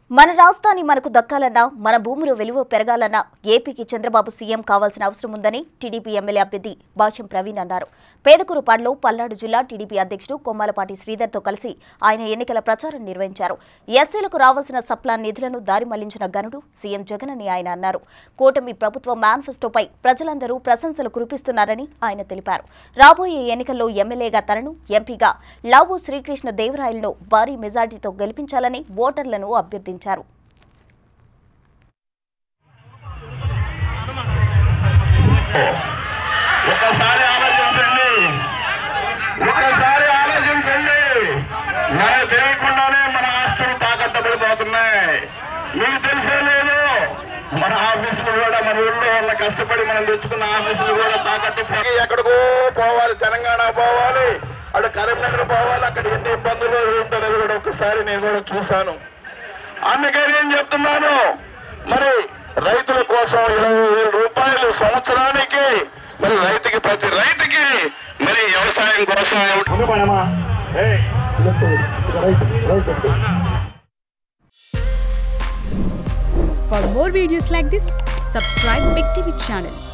మన రాజధాని మనకు దక్కాలన్నా మన భూములు విలువ పెరగాలన్నా ఏపీకి చంద్రబాబు సీఎం కావాల్సిన అవసరం ఉందని టీడీపీ ఎమ్మెల్యే అభ్యర్థి భాష్యం ప్రవీణ్ అన్నారు పేదకూరుపాడులో పల్నాడు జిల్లా టీడీపీ అధ్యక్షుడు కొమ్మాలపాటి శ్రీధర్తో కలిసి ఆయన ఎన్నికల ప్రచారం నిర్వహించారు ఎస్సీలకు రావాల్సిన సప్లాన్ నిధులను దారి మళ్లించిన గనుడు సీఎం జగన్ అని ఆయన అన్నారు కూటమి ప్రభుత్వ మేనిఫెస్టోపై ప్రజలందరూ ప్రశంసలు కురిపిస్తున్నారని ఆయన తెలిపారు రాబోయే ఎన్నికల్లో ఎమ్మెల్యేగా తనను ఎంపీగా లావు శ్రీకృష్ణ దేవరాయలను భారీ మెజార్టీతో గెలిపించాలని ఓటర్లను అభ్యర్థించారు ఒకసారి ఆలోచించండి ఒకసారి ఆలోచించండి మనకు తెలియకుండానే మన ఆస్తులు తాకట్టు పడిపోతున్నాయి మీకు తెలిసే లేదు మన ఆఫీసులు కూడా మన ఊళ్ళో వాళ్ళ కష్టపడి మనం తెచ్చుకున్న ఆఫీసులు కూడా తాకట్టు పడి ఎక్కడికో పోవాలి తెలంగాణ పోవాలి అక్కడ కరీంనగర్ పోవాలి అక్కడ ఎన్ని ఇబ్బందులు ఉంటున్నది కూడా ఒకసారి నేను కూడా చూశాను అందుకే నేను చెప్తున్నాను మరి రైతుల కోసం ఇరవై వేల రూపాయలు సంవత్సరానికి మరి రైతుకి ప్రతి రైతుకి మరి వ్యవసాయం కోసం For more videos like this, subscribe Big TV channel